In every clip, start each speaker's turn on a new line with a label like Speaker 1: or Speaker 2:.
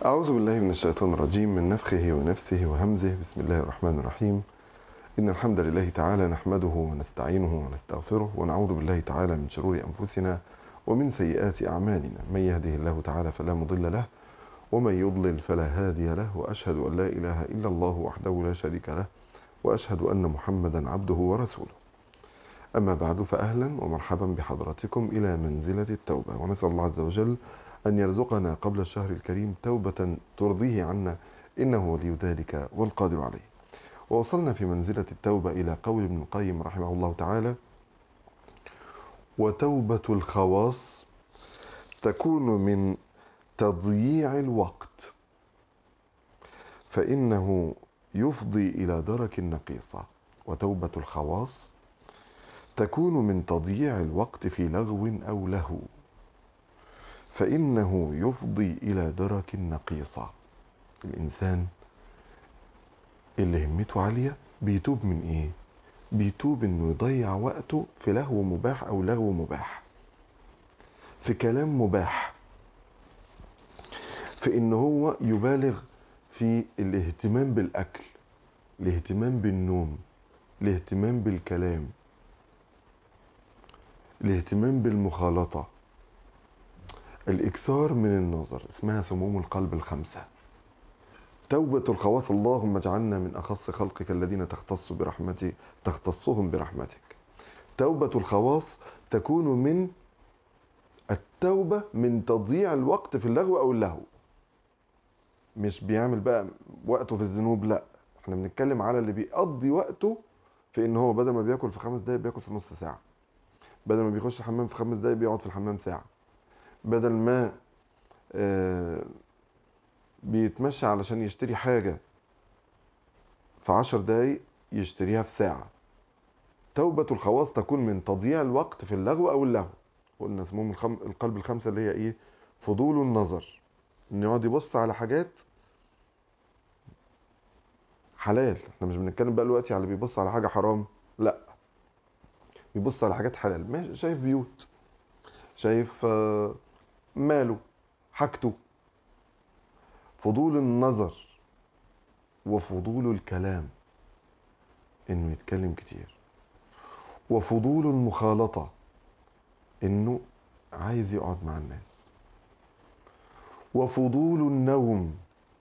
Speaker 1: أعوذ بالله من الشيطان الرجيم من نفخه ونفثه وهمزه بسم الله الرحمن الرحيم إن الحمد لله تعالى نحمده ونستعينه ونستغفره ونعوذ بالله تعالى من شرور أنفسنا ومن سيئات أعمالنا من يهده الله تعالى فلا مضل له ومن يضلل فلا هادي له وأشهد أن لا إله إلا الله وحده لا شريك له وأشهد أن محمدا عبده ورسوله أما بعد فأهلا ومرحبا بحضراتكم إلى منزلة التوبة ونسأل الله عز وجل أن يرزقنا قبل الشهر الكريم توبة ترضيه عنا إنه ولي ذلك والقادر عليه ووصلنا في منزلة التوبة إلى قول ابن القيم رحمه الله تعالى وتوبة الخواص تكون من تضييع الوقت فإنه يفضي إلى درك النقيصة وتوبة الخواص تكون من تضييع الوقت في لغو أو لهو فإنه يفضي إلى درك النقيصة الإنسان اللي همته عالية بيتوب من إيه؟ بيتوب إنه يضيع وقته في لهو مباح أو لغو مباح في كلام مباح في إن هو يبالغ في الاهتمام بالأكل الاهتمام بالنوم الاهتمام بالكلام الاهتمام بالمخالطة الإكثار من النظر اسمها سموم القلب الخمسة توبة الخواص اللهم اجعلنا من أخص خلقك الذين تختص برحمتي تختصهم برحمتك توبة الخواص تكون من التوبة من تضييع الوقت في اللغو أو اللهو مش بيعمل بقى وقته في الذنوب لا احنا بنتكلم على اللي بيقضي وقته في ان هو بدل ما بياكل في خمس دقايق بياكل في نص ساعة بدل ما بيخش الحمام في خمس دقايق بيقعد في الحمام ساعة بدل ما آه بيتمشى علشان يشتري حاجة في عشر دقايق يشتريها في ساعة توبة الخواص تكون من تضييع الوقت في اللغو أو اللهو قلنا اسمهم الخم... القلب الخمسة اللي هي إيه فضول النظر إن يقعد يبص على حاجات حلال احنا مش بنتكلم بقى دلوقتي على اللي بيبص على حاجة حرام لا بيبص على حاجات حلال ماشي شايف بيوت شايف آه ماله حاجته فضول النظر وفضول الكلام انه يتكلم كتير وفضول المخالطة انه عايز يقعد مع الناس وفضول النوم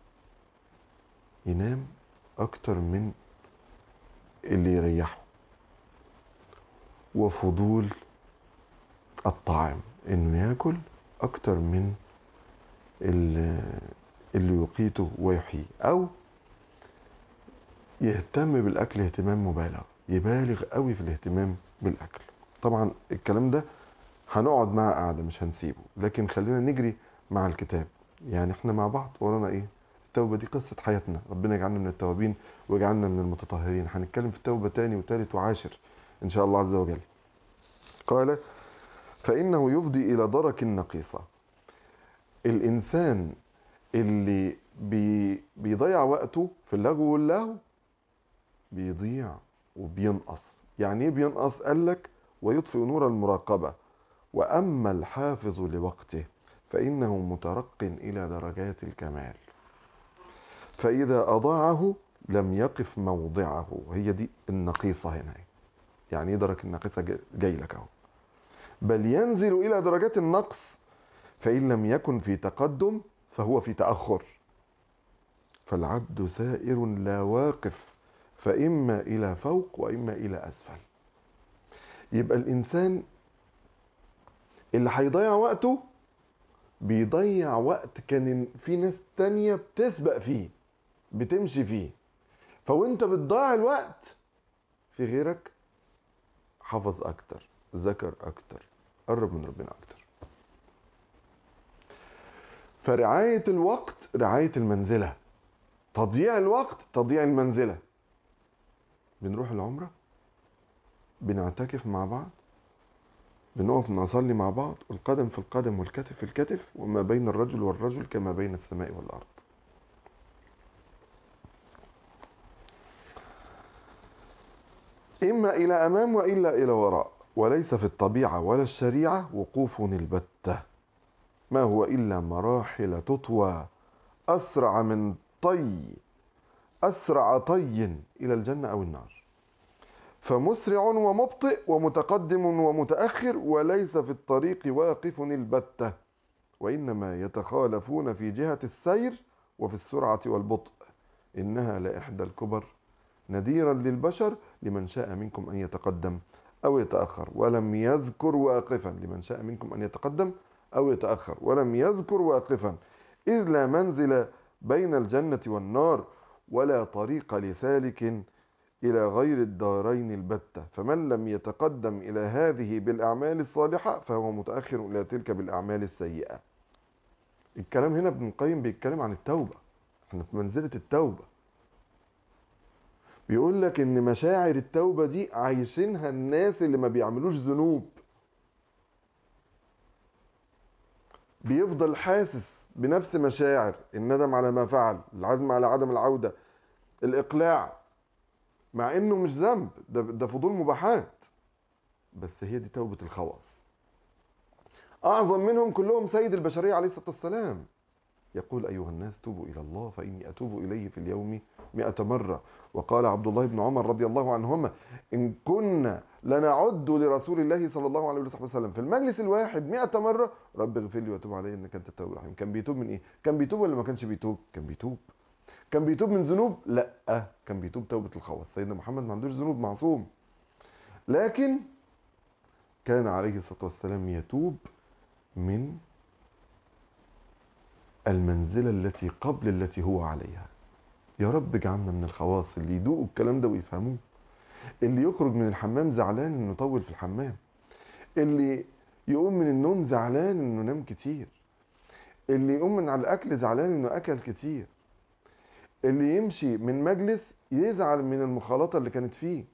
Speaker 1: ينام اكتر من اللي يريحه وفضول الطعام انه ياكل اكتر من اللي, اللي يقيته ويحييه او يهتم بالاكل اهتمام مبالغ يبالغ قوي في الاهتمام بالاكل طبعا الكلام ده هنقعد مع قاعده مش هنسيبه لكن خلينا نجري مع الكتاب يعني احنا مع بعض ورانا ايه التوبه دي قصه حياتنا ربنا يجعلنا من التوابين ويجعلنا من المتطهرين هنتكلم في التوبه تاني وتالت وعاشر ان شاء الله عز وجل قال فإنه يفضي إلى درك النقيصة الإنسان اللي بي بيضيع وقته في اللغو واللهو بيضيع وبينقص يعني ايه بينقص قال لك ويطفئ نور المراقبة وأما الحافظ لوقته فإنه مترق إلى درجات الكمال فإذا أضاعه لم يقف موضعه هي دي النقيصة هنا يعني ايه درك النقيصة جاي لك اهو بل ينزل إلى درجات النقص فإن لم يكن في تقدم فهو في تأخر فالعبد سائر لا واقف فإما إلى فوق وإما إلى أسفل يبقى الإنسان اللي هيضيع وقته بيضيع وقت كان في ناس تانية بتسبق فيه بتمشي فيه فوانت بتضيع الوقت في غيرك حفظ أكتر ذكر أكتر قرب من ربنا أكتر فرعاية الوقت رعاية المنزلة تضييع الوقت تضييع المنزلة بنروح العمرة بنعتكف مع بعض بنقف نصلي مع بعض القدم في القدم والكتف في الكتف وما بين الرجل والرجل كما بين السماء والأرض إما إلى أمام وإلا إلى وراء وليس في الطبيعة ولا الشريعة وقوف البتة ما هو إلا مراحل تطوى أسرع من طي أسرع طي إلى الجنة أو النار فمسرع ومبطئ ومتقدم ومتأخر وليس في الطريق واقف البتة وإنما يتخالفون في جهة السير وفي السرعة والبطء إنها لإحدى الكبر نذيرا للبشر لمن شاء منكم أن يتقدم أو يتأخر ولم يذكر واقفا لمن شاء منكم أن يتقدم أو يتأخر ولم يذكر واقفا إذ لا منزل بين الجنة والنار ولا طريق لسالك إلى غير الدارين البتة فمن لم يتقدم إلى هذه بالأعمال الصالحة فهو متأخر إلى تلك بالأعمال السيئة الكلام هنا ابن القيم بيتكلم عن التوبة احنا في منزلة التوبة بيقول لك ان مشاعر التوبة دي عايشينها الناس اللي ما بيعملوش ذنوب بيفضل حاسس بنفس مشاعر الندم على ما فعل العزم على عدم العودة الإقلاع مع انه مش ذنب ده, ده فضول مباحات بس هي دي توبة الخواص اعظم منهم كلهم سيد البشرية عليه الصلاة والسلام يقول ايها الناس توبوا الى الله فاني اتوب اليه في اليوم مئة مرة وقال عبد الله بن عمر رضي الله عنهما ان كنا لنعد لرسول الله صلى الله عليه وسلم في المجلس الواحد مئة مرة رب اغفر لي وتوب علي انك انت التواب الرحيم كان بيتوب من ايه كان بيتوب ولا ما كانش بيتوب كان بيتوب كان بيتوب من ذنوب لا كان بيتوب توبة الخواص سيدنا محمد ما عندوش ذنوب معصوم لكن كان عليه الصلاة والسلام يتوب من المنزلة التي قبل التي هو عليها يا رب اجعلنا من الخواص اللي يدوقوا الكلام ده ويفهموه اللي يخرج من الحمام زعلان انه طول في الحمام اللي يقوم من النوم زعلان انه نام كتير اللي يقوم من على الاكل زعلان انه اكل كتير اللي يمشي من مجلس يزعل من المخالطة اللي كانت فيه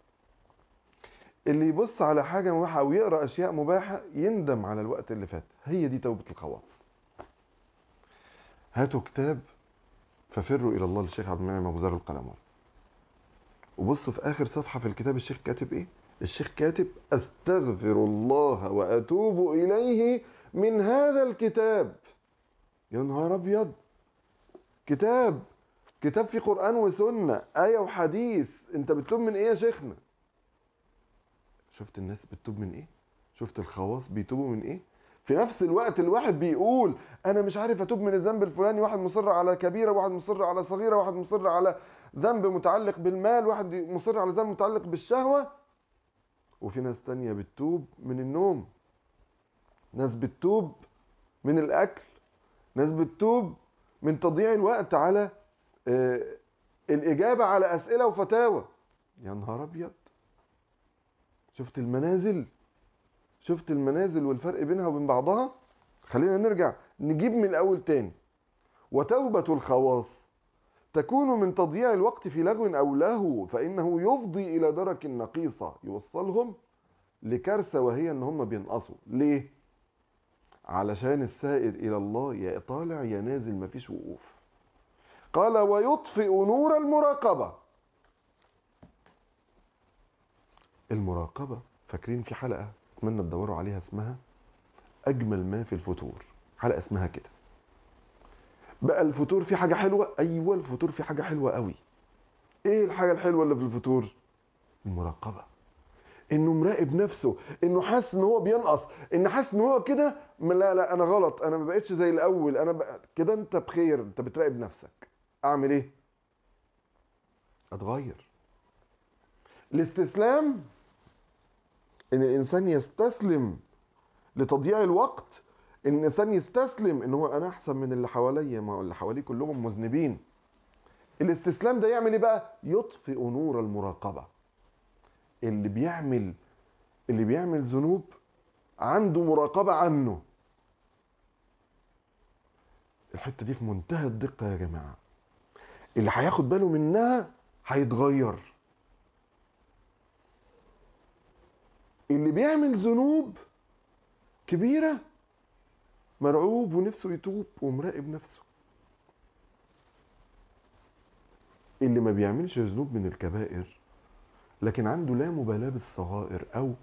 Speaker 1: اللي يبص على حاجة مباحة أو يقرأ أشياء مباحة يندم على الوقت اللي فات هي دي توبة الخواص هاتوا كتاب ففروا إلى الله للشيخ عبد المنعم أبو ذر القلمون وبصوا في آخر صفحة في الكتاب الشيخ كاتب إيه؟ الشيخ كاتب أستغفر الله وأتوب إليه من هذا الكتاب يا نهار أبيض كتاب كتاب فيه قرآن وسنة آية وحديث انت بتتوب من ايه يا شيخنا شفت الناس بتتوب من ايه شفت الخواص بيتوبوا من ايه في نفس الوقت الواحد بيقول انا مش عارف اتوب من الذنب الفلاني واحد مصر على كبيرة واحد مصر على صغيرة واحد مصر على ذنب متعلق بالمال واحد مصر على ذنب متعلق بالشهوة وفي ناس تانية بتتوب من النوم ناس بتتوب من الاكل ناس بتتوب من تضييع الوقت على آه الإجابة على أسئلة وفتاوى يا نهار أبيض شفت المنازل شفت المنازل والفرق بينها وبين بعضها خلينا نرجع نجيب من الأول تاني وتوبة الخواص تكون من تضييع الوقت في لغو أو لهو فإنه يفضي إلى درك نقيصة يوصلهم لكارثة وهي إن هم بينقصوا ليه؟ علشان السائر إلى الله يا طالع يا نازل مفيش وقوف قال ويطفئ نور المراقبة المراقبة فاكرين في حلقة اتمنى تدوروا عليها اسمها أجمل ما في الفتور حلقة اسمها كده بقى الفطور فيه حاجة حلوة أيوة الفطور فيه حاجة حلوة قوي ايه الحاجة الحلوة اللي في الفطور المراقبة انه مراقب نفسه انه حاسس ان هو بينقص ان حاسس ان هو كده لا لا انا غلط انا ما بقتش زي الاول انا بقى كده انت بخير انت بتراقب نفسك اعمل ايه اتغير الاستسلام ان الانسان يستسلم لتضييع الوقت ان الانسان يستسلم ان هو انا احسن من اللي حواليا ما هو اللي حواليه كلهم مذنبين الاستسلام ده يعمل ايه بقى يطفئ نور المراقبه اللي بيعمل اللي بيعمل ذنوب عنده مراقبه عنه الحته دي في منتهى الدقه يا جماعه اللي هياخد باله منها هيتغير اللي بيعمل ذنوب كبيره مرعوب ونفسه يتوب ومراقب نفسه اللي ما بيعملش ذنوب من الكبائر لكن عنده لا مبالاة بالصغائر أو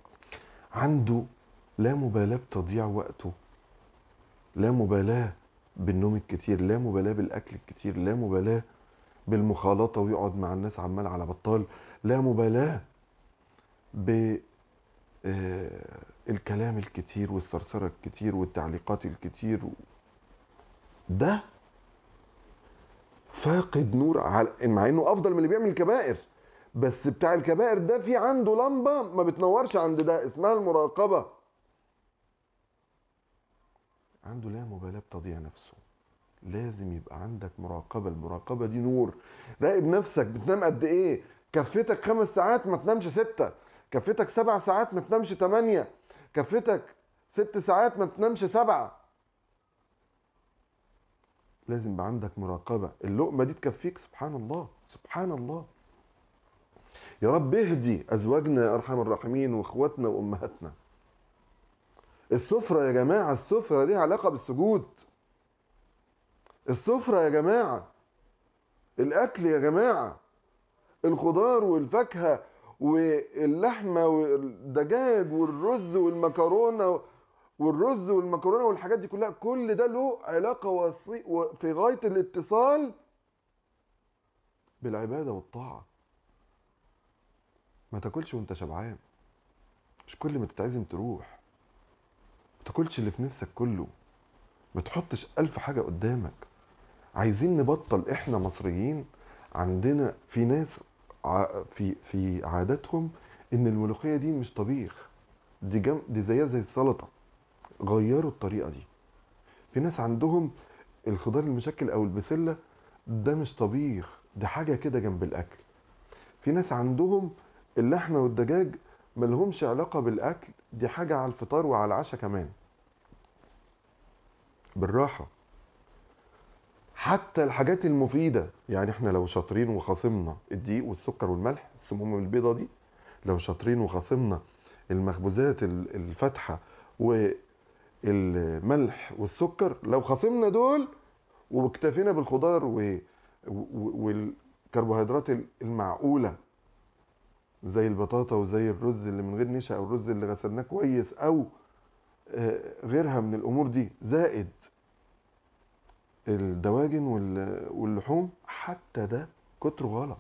Speaker 1: عنده لا مبالاة بتضييع وقته لا مبالاة بالنوم الكتير لا مبالاة بالأكل الكتير لا مبالاة بالمخالطة ويقعد مع الناس عمال على بطال لا مبالاة ب آه، الكلام الكتير والثرثرة الكتير والتعليقات الكتير ده فاقد نور على مع انه افضل من اللي بيعمل الكبائر بس بتاع الكبائر ده في عنده لمبة ما بتنورش عند ده اسمها المراقبة عنده لا مبالاة بتضيع نفسه لازم يبقى عندك مراقبة المراقبة دي نور راقب نفسك بتنام قد ايه كفتك خمس ساعات ما تنامش ستة كفتك سبع ساعات ما تنامش تمانية كفتك ست ساعات ما تنامش سبعة لازم يبقى عندك مراقبة اللقمة دي تكفيك سبحان الله سبحان الله يا رب اهدي ازواجنا يا ارحم الراحمين واخواتنا وامهاتنا السفرة يا جماعة السفرة ليها علاقة بالسجود السفرة يا جماعة الأكل يا جماعة الخضار والفاكهة واللحمة والدجاج والرز والمكرونة والرز والمكرونة والحاجات دي كلها كل ده له علاقة وصي في غاية الاتصال بالعبادة والطاعة ما تاكلش وانت شبعان مش كل ما تتعزم تروح ما تاكلش اللي في نفسك كله ما تحطش ألف حاجة قدامك عايزين نبطل احنا مصريين عندنا في ناس ع- في في عاداتهم ان الملوخيه دي مش طبيخ دي جم دي زيها زي السلطه غيروا الطريقه دي في ناس عندهم الخضار المشكل او البسله ده مش طبيخ ده حاجه كده جنب الاكل في ناس عندهم اللحمه والدجاج ملهمش علاقه بالاكل دي حاجه على الفطار وعلى العشاء كمان بالراحه حتى الحاجات المفيدة يعني احنا لو شاطرين وخاصمنا الدقيق والسكر والملح السموم البيضة دي لو شاطرين وخاصمنا المخبوزات ال- الفاتحة والملح والسكر لو خاصمنا دول واكتفينا بالخضار و... و- والكربوهيدرات المعقولة زي البطاطا وزي الرز اللي من غير نشا او الرز اللي غسلناه كويس او آه، غيرها من الامور دي زائد الدواجن وال- واللحوم حتى ده كتره غلط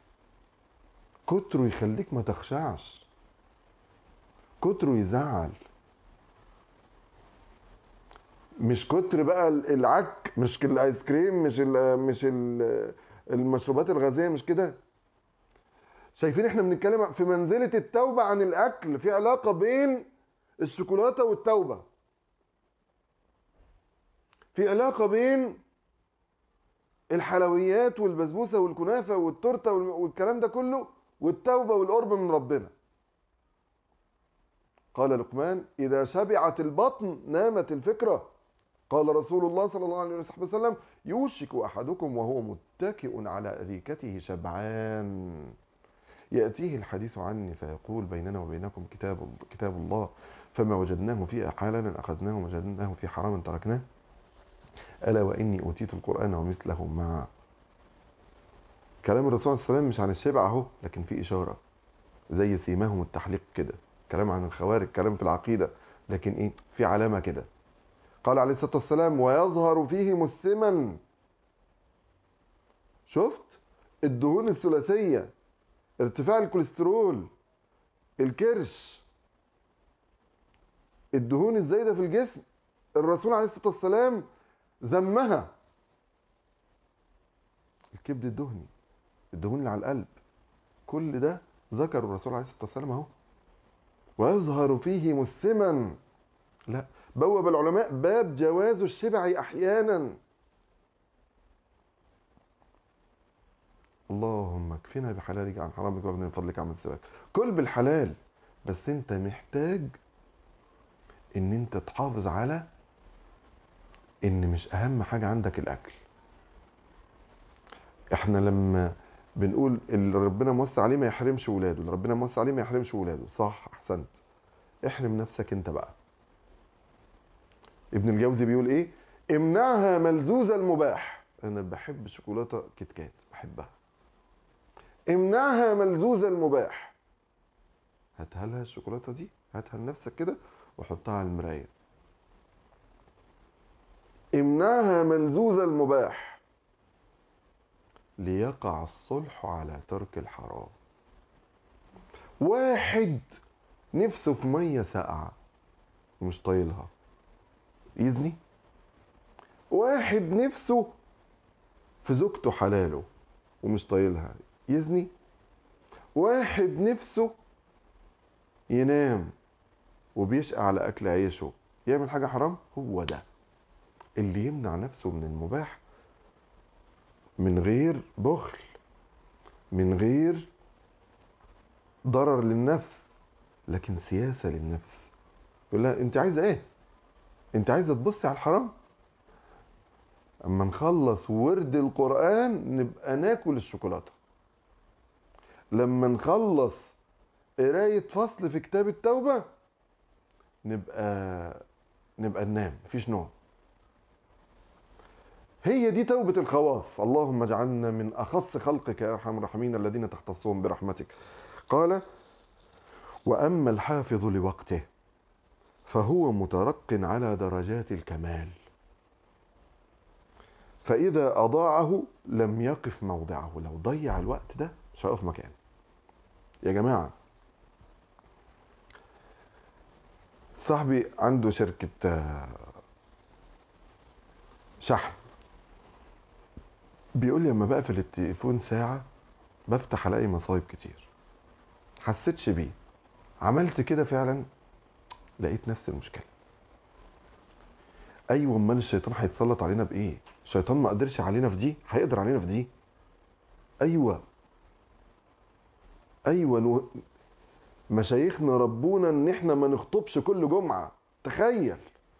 Speaker 1: كتره يخليك ما تخشعش كتره يزعل مش كتر بقى ال- العك مش الايس كريم مش ال مش ال المشروبات الغازيه مش كده شايفين احنا بنتكلم في منزله التوبه عن الاكل في علاقه بين الشوكولاته والتوبه في علاقة بين الحلويات والبسبوسة والكنافة والتورتة وال- والكلام ده كله والتوبة والقرب من ربنا قال لقمان إذا شبعت البطن نامت الفكرة قال رسول الله صلى الله عليه وسلم يوشك أحدكم وهو متكئ على أريكته شبعان يأتيه الحديث عني فيقول بيننا وبينكم كتاب كتاب الله فما وجدناه فيه حلالا أخذناه وما وجدناه في حرام تركناه ألا وإني أوتيت القرآن ومثله مع كلام الرسول صلى الله عليه وسلم مش عن الشبع أهو لكن في إشارة زي سيماهم التحليق كده كلام عن الخوارج كلام في العقيدة لكن إيه في علامة كده قال عليه الصلاة والسلام ويظهر فيه مسما شفت الدهون الثلاثية ارتفاع الكوليسترول الكرش الدهون الزايدة في الجسم الرسول عليه الصلاة والسلام ذمها الكبد الدهني الدهون اللي على القلب كل ده ذكر الرسول عليه الصلاة والسلام اهو ويظهر فيه مسما لا بوب العلماء باب جواز الشبع احيانا اللهم اكفنا بحلالك عن حرامك واغننا بفضلك عن سواك كل بالحلال بس انت محتاج ان انت تحافظ على ان مش اهم حاجة عندك الاكل احنا لما بنقول اللي ربنا موسع عليه ما يحرمش ولاده اللي ربنا موسع عليه ما يحرمش ولاده صح احسنت احرم نفسك انت بقى ابن الجوزي بيقول ايه امنعها ملزوز المباح انا بحب الشوكولاته كيت كات بحبها امنعها ملزوز المباح هاتها لها الشوكولاته دي هاتها لنفسك كده وحطها على المرايه امنعها ملزوز المباح ليقع الصلح على ترك الحرام واحد نفسه في ميه ساقعه ومش طايلها يزني واحد نفسه في زوجته حلاله ومش طايلها يزني واحد نفسه ينام وبيشقى على اكل عيشه يعمل حاجه حرام هو ده اللي يمنع نفسه من المباح من غير بخل من غير ضرر للنفس لكن سياسه للنفس يقول لها انت عايزه ايه انت عايزه تبصي على الحرام اما نخلص ورد القران نبقى ناكل الشوكولاته لما نخلص قرايه فصل في كتاب التوبه نبقى نبقى ننام مفيش نوم هي دي توبة الخواص اللهم اجعلنا من أخص خلقك يا أرحم الراحمين الذين تختصهم برحمتك قال وأما الحافظ لوقته فهو مترق على درجات الكمال فإذا أضاعه لم يقف موضعه لو ضيع الوقت ده مش هيقف مكانه يا جماعة صاحبي عنده شركة شحن بيقول لي لما بقفل التليفون ساعة بفتح الاقي مصايب كتير حسيتش بيه عملت كده فعلا لقيت نفس المشكلة ايوه امال الشيطان هيتسلط علينا بايه الشيطان ما قدرش علينا في دي هيقدر علينا في دي ايوه ايوه نو... مشايخنا ربونا ان احنا ما نخطبش كل جمعة تخيل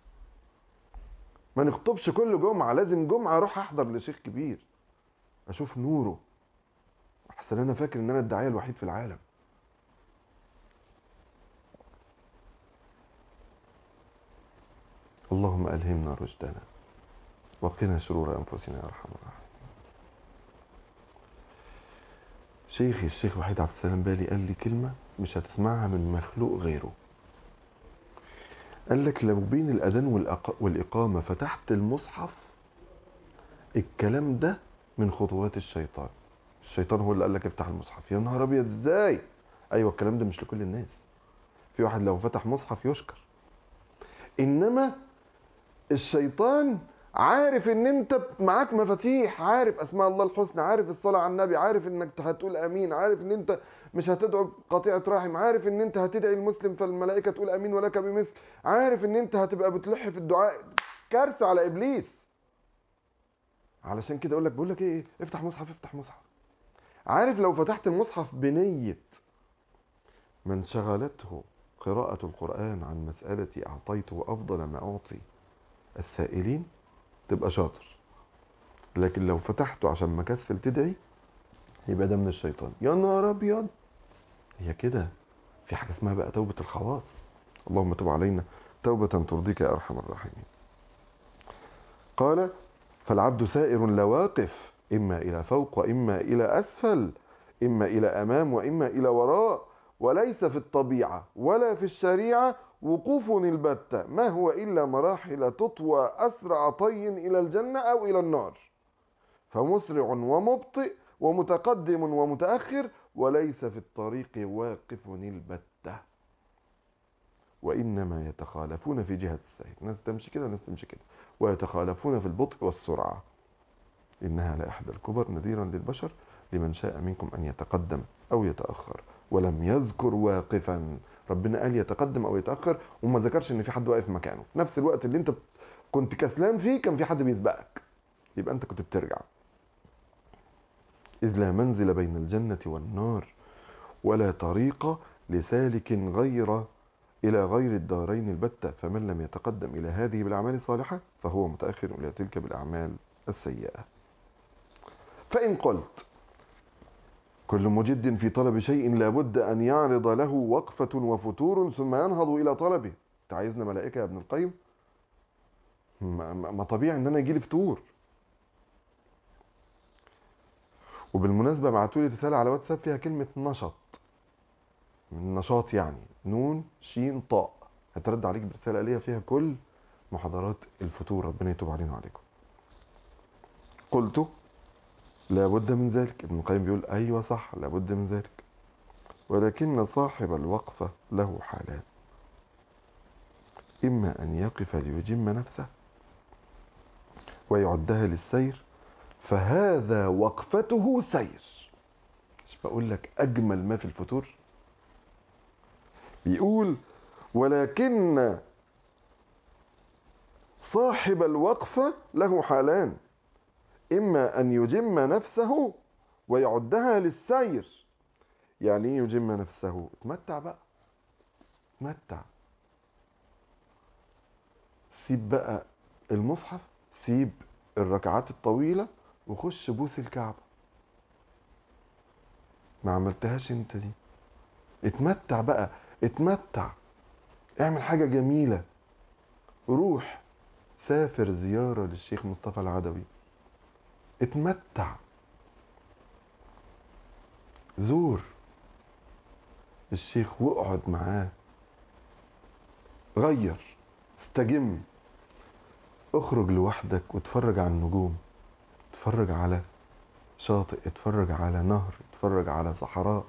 Speaker 1: ما نخطبش كل جمعة لازم جمعة اروح احضر لشيخ كبير اشوف نوره احسن انا فاكر ان انا الداعية الوحيد في العالم اللهم الهمنا رشدنا وقنا شرور انفسنا يا ارحم الراحمين شيخي الشيخ وحيد عبد السلام بالي قال لي كلمة مش هتسمعها من مخلوق غيره قال لك لو بين الأذان والأق... والإقامة فتحت المصحف الكلام ده من خطوات الشيطان الشيطان هو اللي قال لك افتح المصحف يا نهار ابيض ازاي ايوه الكلام ده مش لكل الناس في واحد لو فتح مصحف يشكر انما الشيطان عارف ان انت معاك مفاتيح عارف اسماء الله الحسنى عارف الصلاه على النبي عارف انك هتقول امين عارف ان انت مش هتدعو قطيعه رحم عارف ان انت هتدعي المسلم فالملائكه تقول امين ولك بمثل عارف ان انت هتبقى بتلح في الدعاء كارثه على ابليس علشان كده اقول لك بقول لك ايه افتح مصحف افتح مصحف عارف لو فتحت المصحف بنيه من شغلته قراءة القرآن عن مسألة أعطيته أفضل ما أعطي السائلين تبقى شاطر لكن لو فتحته عشان مكسل تدعي يبقى ده من الشيطان يا نهار ابيض هي كده في حاجه اسمها بقى توبه الخواص اللهم تب علينا توبه ترضيك يا ارحم الراحمين قال فالعبد سائر لا واقف اما الى فوق واما الى اسفل اما الى امام واما الى وراء وليس في الطبيعه ولا في الشريعه وقوف البتة ما هو إلا مراحل تطوى أسرع طي إلى الجنة أو إلى النار فمسرع ومبطئ ومتقدم ومتأخر وليس في الطريق واقف البتة وإنما يتخالفون في جهة السير ناس تمشي كده وناس تمشي كده ويتخالفون في البطء والسرعة إنها لإحدى الكبر نذيرا للبشر لمن شاء منكم أن يتقدم أو يتأخر ولم يذكر واقفا ربنا قال يتقدم او يتاخر وما ذكرش ان في حد واقف مكانه في نفس الوقت اللي انت كنت كسلان فيه كان في حد بيسبقك يبقى انت كنت بترجع اذ لا منزل بين الجنه والنار ولا طريق لسالك غير الى غير الدارين البتة فمن لم يتقدم الى هذه بالاعمال الصالحه فهو متاخر الى تلك بالاعمال السيئه فان قلت كل مجد في طلب شيء لابد أن يعرض له وقفة وفتور ثم ينهض إلى طلبه انت عايزنا ملائكة يا ابن القيم ما طبيعي ان انا يجي لي فتور وبالمناسبة بعتوا لي رسالة على واتساب فيها كلمة نشط من نشاط يعني نون شين طاء هترد عليك برسالة ليا فيها كل محاضرات الفطور ربنا يتوب علينا وعليكم قلت لابد من ذلك ابن القيم بيقول ايوه صح لابد من ذلك ولكن صاحب الوقفة له حالان إما أن يقف ليجم نفسه ويعدها للسير فهذا وقفته سير مش بقول لك أجمل ما في الفطور بيقول ولكن صاحب الوقفة له حالان إما أن يجم نفسه ويعدها للسير يعني ايه يجم نفسه اتمتع بقى اتمتع سيب بقى المصحف سيب الركعات الطويلة وخش بوس الكعبة ما عملتهاش انت دي اتمتع بقى اتمتع اعمل حاجة جميلة روح سافر زيارة للشيخ مصطفى العدوي اتمتع زور الشيخ واقعد معاه غير استجم اخرج لوحدك واتفرج على النجوم اتفرج على شاطئ اتفرج على نهر اتفرج على صحراء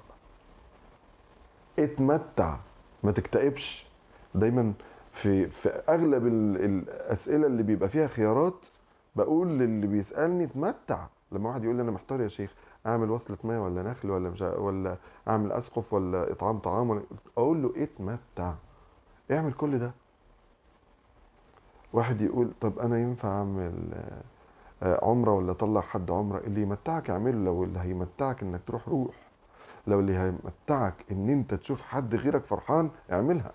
Speaker 1: اتمتع ما تكتئبش دايما في في اغلب ال- الاسئله اللي بيبقى فيها خيارات بقول للي بيسالني اتمتع لما واحد يقول لي انا محتار يا شيخ اعمل وصله ميه ولا نخل ولا مش ع- ولا اعمل اسقف ولا اطعام طعام ولا اقول له اتمتع اعمل كل ده واحد يقول طب انا ينفع اعمل آه، آه، عمره ولا اطلع حد عمره اللي يمتعك اعمله لو اللي هيمتعك انك تروح روح لو اللي هيمتعك ان انت تشوف حد غيرك فرحان اعملها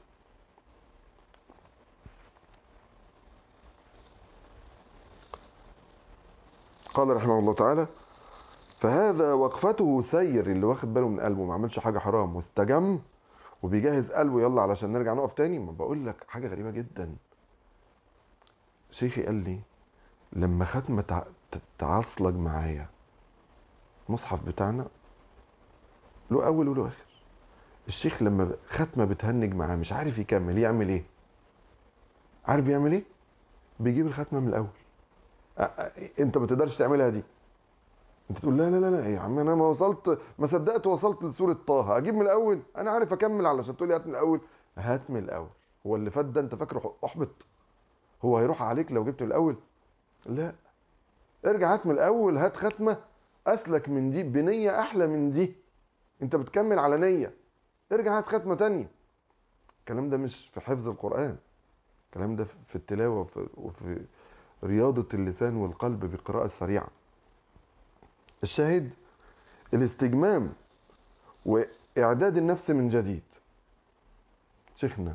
Speaker 1: قال رحمه الله تعالى فهذا وقفته سير اللي واخد باله من قلبه ما عملش حاجه حرام واستجم وبيجهز قلبه يلا علشان نرجع نقف تاني ما بقول لك حاجه غريبه جدا شيخي قال لي لما ختمه تع- ت- تعصلج معايا المصحف بتاعنا له اول وله اخر الشيخ لما ختمه بتهنج معاه مش عارف يكمل يعمل ايه عارف يعمل ايه بيجيب الختمه من الاول أ- أ- انت ما تقدرش تعملها دي انت تقول لا لا لا لا يا عم انا ما وصلت ما صدقت وصلت لسوره طه اجيب من الاول انا عارف اكمل علشان تقول لي هات من الاول هات من الاول هو اللي فات ده انت فاكره احبط هو هيروح عليك لو جبت من الاول لا ارجع هات من الاول هات ختمه اسلك من دي بنيه احلى من دي انت بتكمل على نيه ارجع هات ختمه تانية الكلام ده مش في حفظ القران الكلام ده في التلاوه وفي, وفي رياضه اللسان والقلب بالقراءه السريعه الشاهد الاستجمام واعداد النفس من جديد شيخنا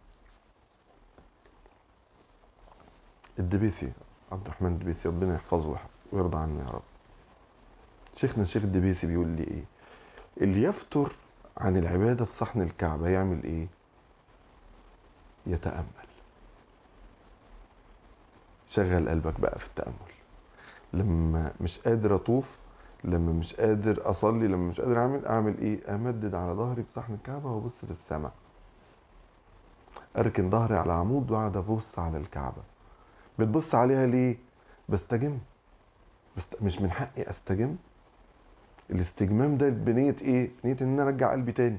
Speaker 1: الدبيسي عبد الرحمن الدبيسي ربنا يحفظه ويرضى عنه يا رب شيخنا الشيخ الدبيسي بيقول لي ايه اللي يفتر عن العبادة في صحن الكعبة يعمل ايه يتأمل شغل قلبك بقى في التأمل لما مش قادر اطوف لما مش قادر اصلي لما مش قادر اعمل اعمل ايه امدد على ظهري في صحن الكعبة وابص في السماء اركن ظهري على عمود واقعد ابص على الكعبة بتبص عليها ليه بستجم بست... مش من حقي استجم الاستجمام ده بنية ايه بنية ان انا ارجع قلبي تاني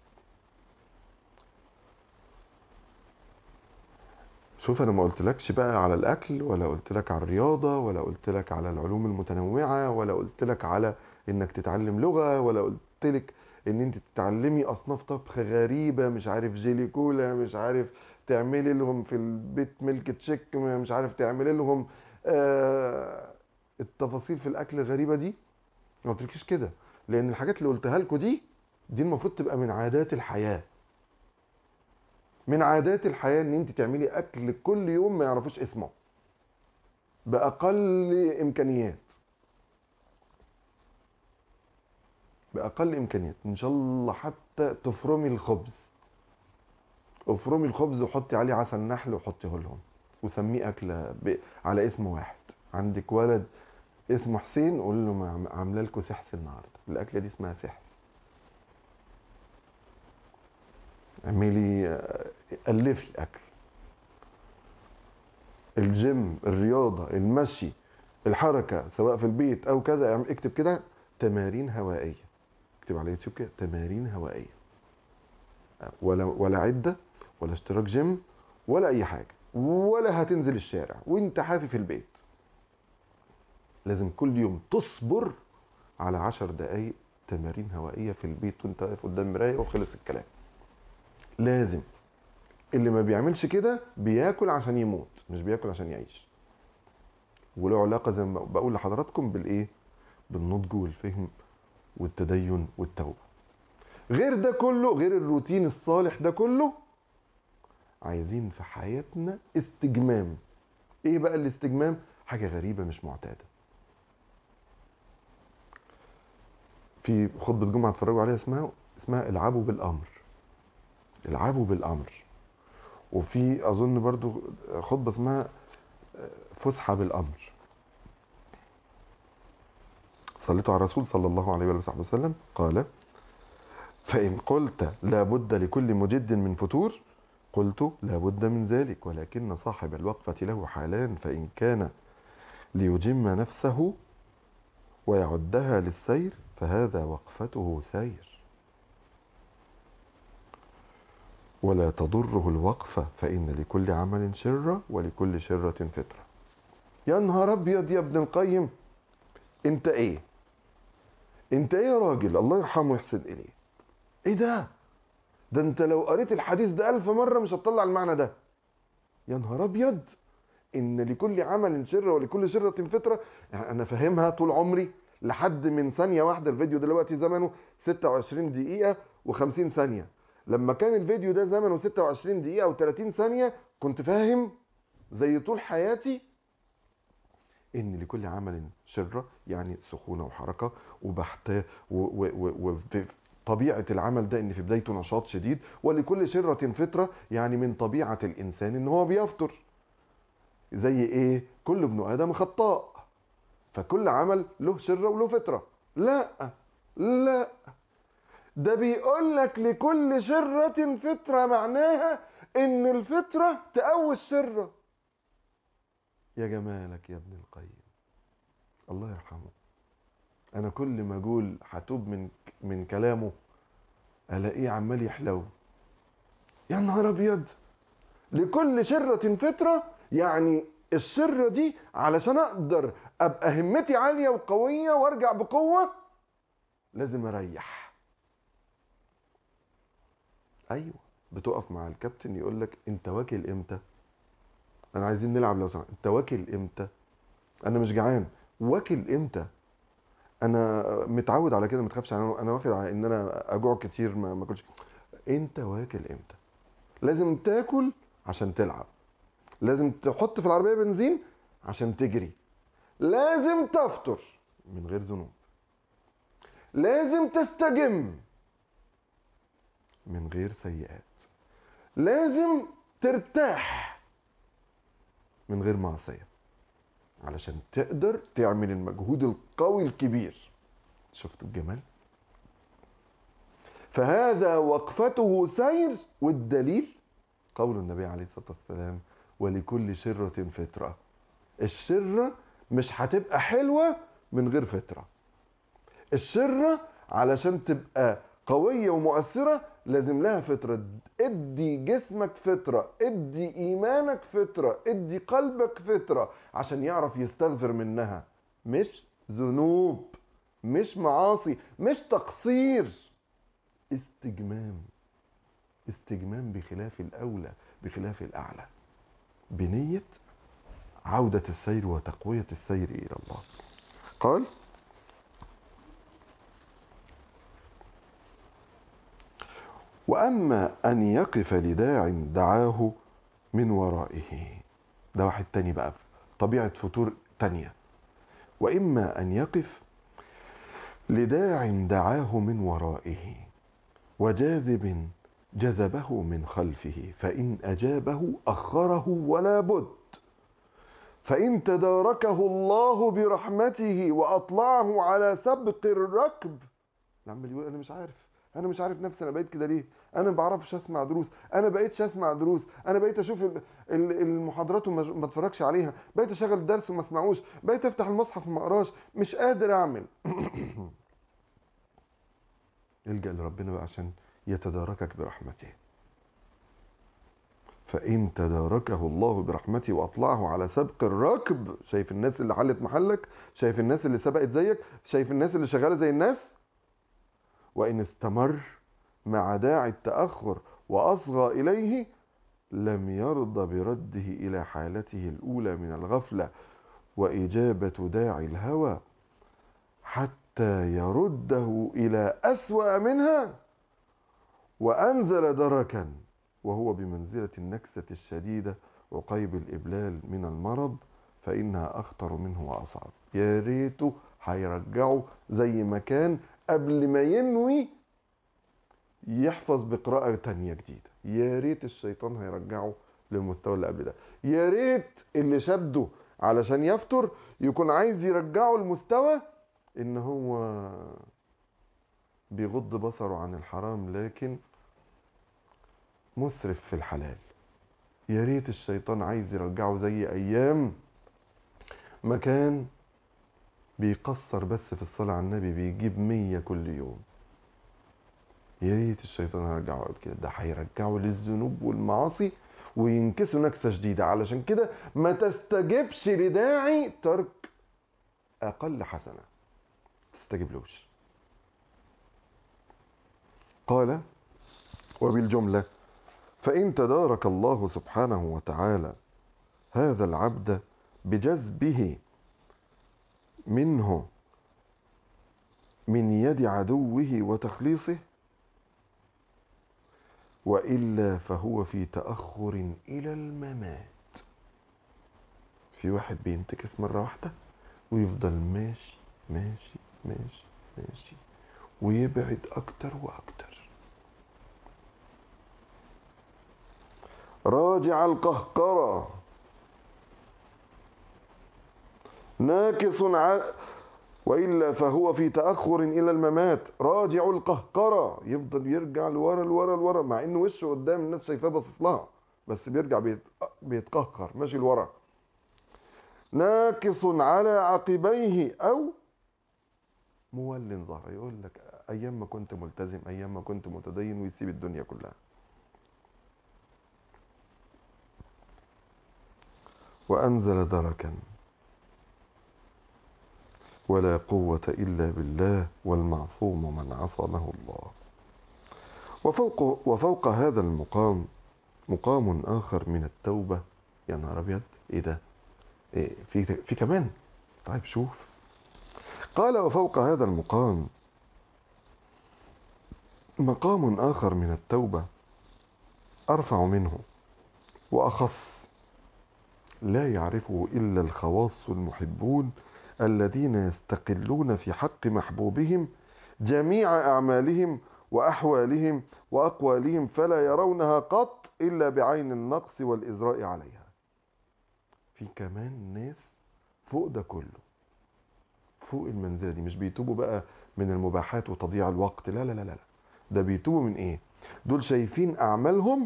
Speaker 1: شوف انا ما قلتلكش بقى على الاكل ولا قلت لك على الرياضة ولا قلت لك على العلوم المتنوعة ولا قلت لك على انك تتعلم لغة ولا قلت لك ان انت تتعلمي اصناف طبخ غريبة مش عارف جيلي كولا مش عارف تعملي لهم في البيت ميلك تشيك مش عارف تعملي لهم آه التفاصيل في الاكل الغريبة دي ما قلتلكيش كده لان الحاجات اللي قلتها لكم دي دي المفروض تبقى من عادات الحياه من عادات الحياه ان انت تعملي اكل كل يوم ما يعرفوش اسمه باقل امكانيات باقل امكانيات ان شاء الله حتى تفرمي الخبز افرمي الخبز وحطي عليه عسل نحل وحطيه لهم وسميه اكله ب... على اسم واحد عندك ولد اسمه حسين قول له ما عامله لكم سحس النهارده الاكله دي اسمها سحس اعملي الفي اكل الجيم الرياضة المشي الحركة سواء في البيت أو كذا اعم- اكتب كده تمارين هوائية اكتب على يوتيوب كده تمارين هوائية ولا ولا عدة ولا اشتراك جيم ولا أي حاجة ولا هتنزل الشارع وانت حافي في البيت لازم كل يوم تصبر على عشر دقايق تمارين هوائية في البيت وانت واقف قدام مراية وخلص الكلام لازم اللي ما بيعملش كده بياكل عشان يموت مش بياكل عشان يعيش وله علاقة زي ما بقول لحضراتكم بالايه بالنضج والفهم والتدين والتوبة غير ده كله غير الروتين الصالح ده كله عايزين في حياتنا استجمام ايه بقى الاستجمام حاجة غريبة مش معتادة في خطبة جمعة اتفرجوا عليها اسمها اسمها العبوا بالامر العبوا بالامر وفي اظن برضو خطبة اسمها فسحة بالامر صليتوا على الرسول صلى الله عليه وآله وصحبه وسلم قال فإن قلت لا بد لكل مجد من فتور قلت لا بد من ذلك ولكن صاحب الوقفة له حالان فإن كان ليجم نفسه ويعدها للسير فهذا وقفته سير ولا تضره الوقفة فإن لكل عمل شرة ولكل شرة فترة يا نهار أبيض يا ابن القيم انت ايه انت ايه يا راجل الله يرحمه ويحسن اليه ايه ده ده انت لو قريت الحديث ده ألف مرة مش هتطلع المعنى ده يا نهار أبيض إن لكل عمل شرة ولكل شرة فترة يعني أنا فاهمها طول عمري لحد من ثانية واحدة الفيديو دلوقتي زمنه 26 دقيقة و50 ثانية لما كان الفيديو ده زمنه 26 دقيقة و30 ثانية كنت فاهم زي طول حياتي ان لكل عمل شرة يعني سخونة وحركة وبحث وطبيعة العمل ده ان في بدايته نشاط شديد ولكل شرة فترة يعني من طبيعة الانسان ان هو بيفطر زي ايه كل ابن ادم خطاء فكل عمل له شرة وله فترة لا لا ده بيقول لك لكل شرة فترة معناها ان الفترة تقوي الشرة يا جمالك يا ابن القيم الله يرحمه انا كل ما اقول هتوب من من كلامه الاقيه عمال يحلو يا نهار ابيض لكل شرة فترة يعني الشرة دي علشان اقدر ابقى همتي عالية وقوية وارجع بقوة لازم اريح ايوه بتقف مع الكابتن يقول لك انت واكل امتى انا عايزين نلعب لو سمحت انت واكل امتى انا مش جعان واكل امتى انا متعود على كده ما تخافش انا انا واخد على ان انا اجوع كتير ما ما اكلش انت واكل امتى لازم تاكل عشان تلعب لازم تحط في العربيه بنزين عشان تجري لازم تفطر من غير ذنوب لازم تستجم من غير سيئات لازم ترتاح من غير معصيه علشان تقدر تعمل المجهود القوي الكبير شفتوا الجمال فهذا وقفته سير والدليل قول النبي عليه الصلاة والسلام ولكل شرة فترة الشرة مش هتبقى حلوة من غير فترة الشرة علشان تبقى قوية ومؤثرة لازم لها فترة ادي جسمك فترة ادي ايمانك فترة ادي قلبك فترة عشان يعرف يستغفر منها مش ذنوب مش معاصي مش تقصير استجمام استجمام بخلاف الاولى بخلاف الاعلى بنية عودة السير وتقوية السير الى الله قال وأما أن يقف لداع دعاه من ورائه ده واحد تاني بقى طبيعة فتور تانية وإما أن يقف لداع دعاه من ورائه وجاذب جذبه من خلفه فإن أجابه أخره ولا بد فإن تداركه الله برحمته وأطلعه على سبق الركب عمال يقول أنا مش عارف انا مش عارف نفسي انا بقيت كده ليه انا ما بعرفش اسمع دروس انا بقيتش اسمع دروس انا بقيت اشوف ال- ال- المحاضرات وما ما اتفرجش عليها بقيت اشغل الدرس وما اسمعوش بقيت افتح المصحف وما اقراش مش قادر اعمل الجا لربنا بقى عشان يتداركك برحمته فإن تداركه الله برحمته وأطلعه على سبق الركب شايف الناس اللي حلت محلك شايف الناس اللي سبقت زيك شايف الناس اللي شغالة زي الناس وإن استمر مع داعي التأخر وأصغى إليه لم يرضى برده إلى حالته الأولى من الغفلة وإجابة داعي الهوى حتى يرده إلى أسوأ منها وأنزل دركا وهو بمنزلة النكسة الشديدة وقيب الإبلال من المرض فإنها أخطر منه وأصعب يا ريته هيرجعه زي ما كان قبل ما ينوي يحفظ بقراءة تانية جديدة يا ريت الشيطان هيرجعه للمستوى اللي قبل ده يا ريت اللي شده علشان يفتر يكون عايز يرجعه المستوى ان هو بيغض بصره عن الحرام لكن مسرف في الحلال يا ريت الشيطان عايز يرجعه زي ايام ما كان بيقصر بس في الصلاة على النبي بيجيب مية كل يوم يا ريت الشيطان هيرجعه يقعد كده ده هيرجعه للذنوب والمعاصي وينكسه نكسة شديدة علشان كده ما تستجبش لداعي ترك أقل حسنة تستجبلوش قال وبالجملة فإن تدارك الله سبحانه وتعالى هذا العبد بجذبه منه من يد عدوه وتخليصه وإلا فهو في تأخر إلى الممات في واحد بينتكس مرة واحدة ويفضل ماشي ماشي ماشي ماشي ويبعد أكتر وأكتر راجع القهقرة ناكص ع... وإلا فهو في تأخر إلى الممات راجع القهقرة يفضل يرجع لورا لورا لورا مع إنه وشه قدام الناس شايفاه باصص لها بس بيرجع بيت... بيتقهقر ماشي لورا ناكص على عقبيه أو مول ظهر يقول لك أيام ما كنت ملتزم أيام ما كنت متدين ويسيب الدنيا كلها وأنزل دركا ولا قوة إلا بالله والمعصوم من عصمه الله وفوق, وفوق هذا المقام مقام آخر من التوبة يا نهار أبيض إيه ده إيه في, في كمان طيب شوف قال وفوق هذا المقام مقام آخر من التوبة أرفع منه وأخص لا يعرفه إلا الخواص المحبون الذين يستقلون في حق محبوبهم جميع أعمالهم وأحوالهم وأقوالهم فلا يرونها قط إلا بعين النقص والإزراء عليها في كمان ناس فوق ده كله فوق المنزلة دي مش بيتوبوا بقى من المباحات وتضييع الوقت لا لا لا لا ده بيتوبوا من ايه دول شايفين أعمالهم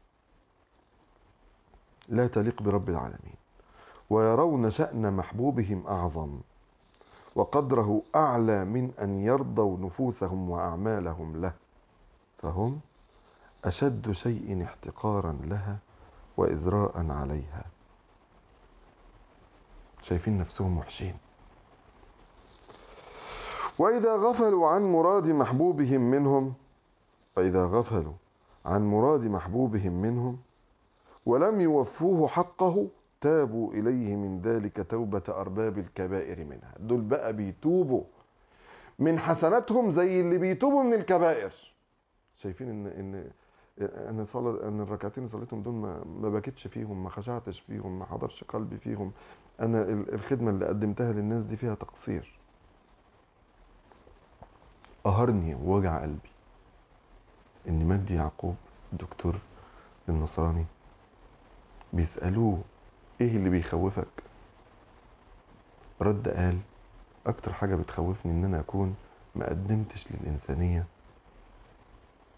Speaker 1: لا تليق برب العالمين ويرون شأن محبوبهم أعظم وقدره أعلى من أن يرضوا نفوسهم وأعمالهم له فهم أشد شيء احتقارا لها وإزراء عليها شايفين نفسهم وحشين وإذا غفلوا عن مراد محبوبهم منهم فإذا غفلوا عن مراد محبوبهم منهم ولم يوفوه حقه تابوا إليه من ذلك توبة أرباب الكبائر منها دول بقى بيتوبوا من حسناتهم زي اللي بيتوبوا من الكبائر شايفين ان ان انا صلى ان الركعتين اللي صليتهم دول ما, ما بكيتش فيهم ما خشعتش فيهم ما حضرش قلبي فيهم انا الخدمه اللي قدمتها للناس دي فيها تقصير قهرني ووجع قلبي ان مجدي يعقوب الدكتور النصراني بيسألوه ايه اللي بيخوفك رد قال اكتر حاجة بتخوفني ان انا اكون ما قدمتش للانسانية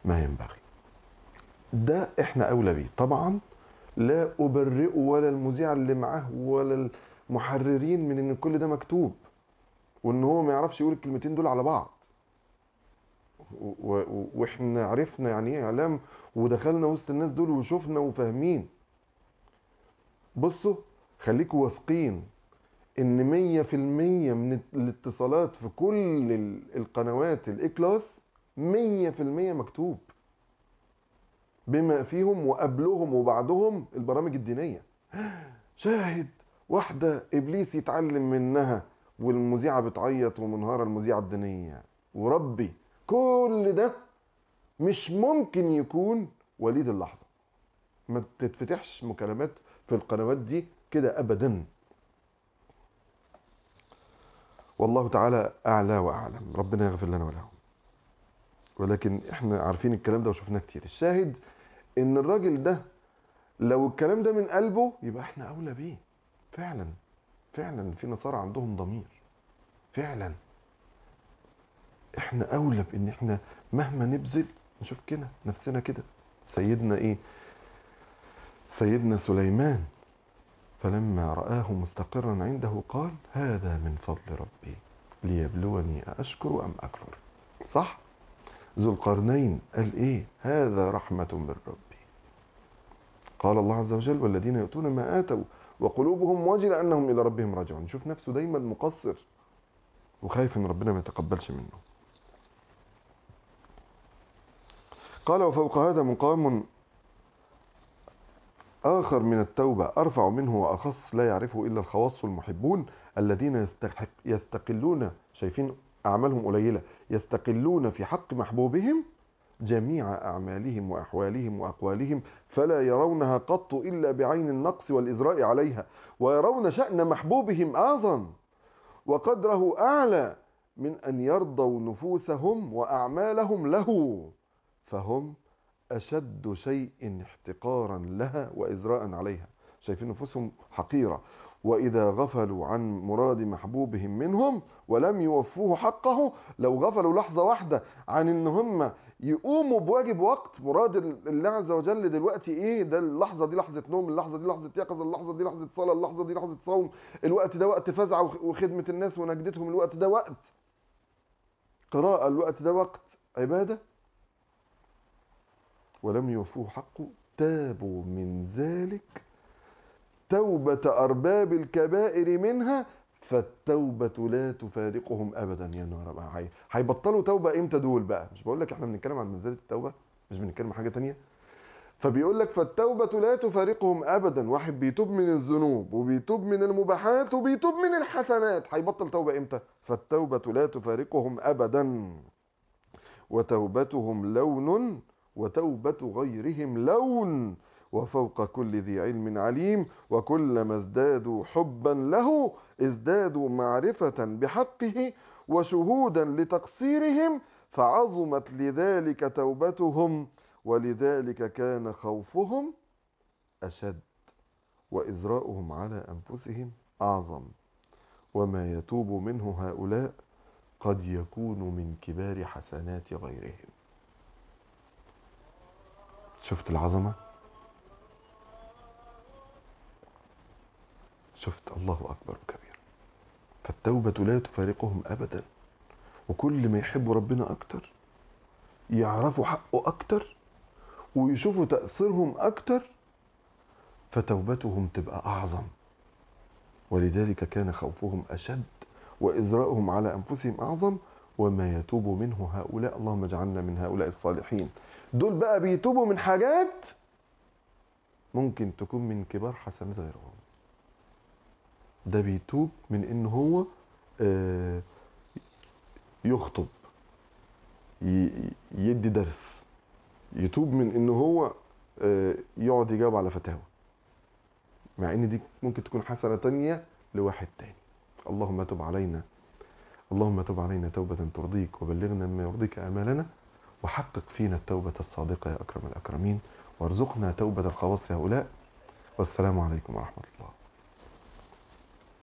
Speaker 1: ما ينبغي ده احنا اولى بيه طبعا لا ابرئه ولا المذيع اللي معاه ولا المحررين من ان كل ده مكتوب وان هو ما يعرفش يقول الكلمتين دول على بعض و- و- واحنا عرفنا يعني ايه اعلام ودخلنا وسط الناس دول وشفنا وفاهمين بصوا خليكوا واثقين ان مية في المية من الاتصالات في كل ال- القنوات الاي كلاس مية في المية مكتوب بما فيهم وقبلهم وبعدهم البرامج الدينية شاهد واحدة إبليس يتعلم منها والمذيعة بتعيط ومنهارة المذيعة الدينية وربي كل ده مش ممكن يكون وليد اللحظة ما تتفتحش مكالمات في القنوات دي كده أبدا والله تعالى أعلى وأعلم ربنا يغفر لنا ولهم ولكن احنا عارفين الكلام ده وشفناه كتير الشاهد ان الراجل ده لو الكلام ده من قلبه يبقى احنا اولى بيه فعلا فعلا في نصارى عندهم ضمير فعلا احنا اولى بان احنا مهما نبذل نشوف كده نفسنا كده سيدنا ايه سيدنا سليمان فلما رآه مستقرا عنده قال هذا من فضل ربي ليبلوني أأشكر أم أكفر صح ذو القرنين قال ايه هذا رحمة من ربي قال الله عز وجل والذين يؤتون ما آتوا وقلوبهم وجلة أنهم إلى ربهم راجعون يشوف نفسه دايما مقصر وخايف ان ربنا ما يتقبلش منه قال وفوق هذا مقام آخر من التوبة أرفع منه وأخص لا يعرفه إلا الخواص المحبون الذين يستحق يستقلون شايفين أعمالهم قليلة يستقلون في حق محبوبهم جميع أعمالهم وأحوالهم وأقوالهم فلا يرونها قط إلا بعين النقص والإزراء عليها ويرون شأن محبوبهم أعظم وقدره أعلى من أن يرضوا نفوسهم وأعمالهم له فهم أشد شيء احتقارا لها وإزراء عليها شايفين نفوسهم حقيرة وإذا غفلوا عن مراد محبوبهم منهم ولم يوفوه حقه لو غفلوا لحظة واحدة عن إن هم يقوموا بواجب وقت مراد الله عز وجل دلوقتي إيه ده اللحظة دي لحظة نوم اللحظة دي لحظة يقظة اللحظة دي لحظة صلاة اللحظة دي لحظة صوم الوقت ده وقت فزع وخدمة الناس ونجدتهم الوقت ده وقت قراءة الوقت ده وقت عبادة ولم يوفوه حقه تابوا من ذلك توبة أرباب الكبائر منها فالتوبة لا تفارقهم أبدا يا نهار بقى هي- هيبطلوا توبة إمتى دول بقى مش بقول لك إحنا بنتكلم عن منزلة التوبة مش بنتكلم عن حاجة تانية فبيقول لك فالتوبة لا تفارقهم أبدا واحد بيتوب من الذنوب وبيتوب من المباحات وبيتوب من الحسنات هيبطل توبة إمتى فالتوبة لا تفارقهم أبدا وتوبتهم لون وتوبة غيرهم لون وفوق كل ذي علم عليم وكلما ازدادوا حبا له ازدادوا معرفة بحقه وشهودا لتقصيرهم فعظمت لذلك توبتهم ولذلك كان خوفهم أشد وإزراؤهم على أنفسهم أعظم وما يتوب منه هؤلاء قد يكون من كبار حسنات غيرهم شفت العظمة شفت الله أكبر كبير فالتوبة لا تفارقهم أبدا وكل ما يحبوا ربنا أكتر يعرفوا حقه أكتر ويشوفوا تأثيرهم أكتر فتوبتهم تبقى أعظم ولذلك كان خوفهم أشد وإزراؤهم على أنفسهم أعظم وما يتوب منه هؤلاء اللهم اجعلنا من هؤلاء الصالحين دول بقى بيتوبوا من حاجات ممكن تكون من كبار حسنات غيرهم ده بيتوب من ان هو آه، يخطب ي- يدي درس يتوب من ان هو آه، يقعد يجاوب على فتاوى مع ان دي ممكن تكون حسنة تانية لواحد تاني اللهم تب علينا اللهم تب علينا توبة ترضيك وبلغنا مما يرضيك آمالنا وحقق فينا التوبة الصادقة يا أكرم الأكرمين وارزقنا توبة الخواص هؤلاء والسلام عليكم ورحمة الله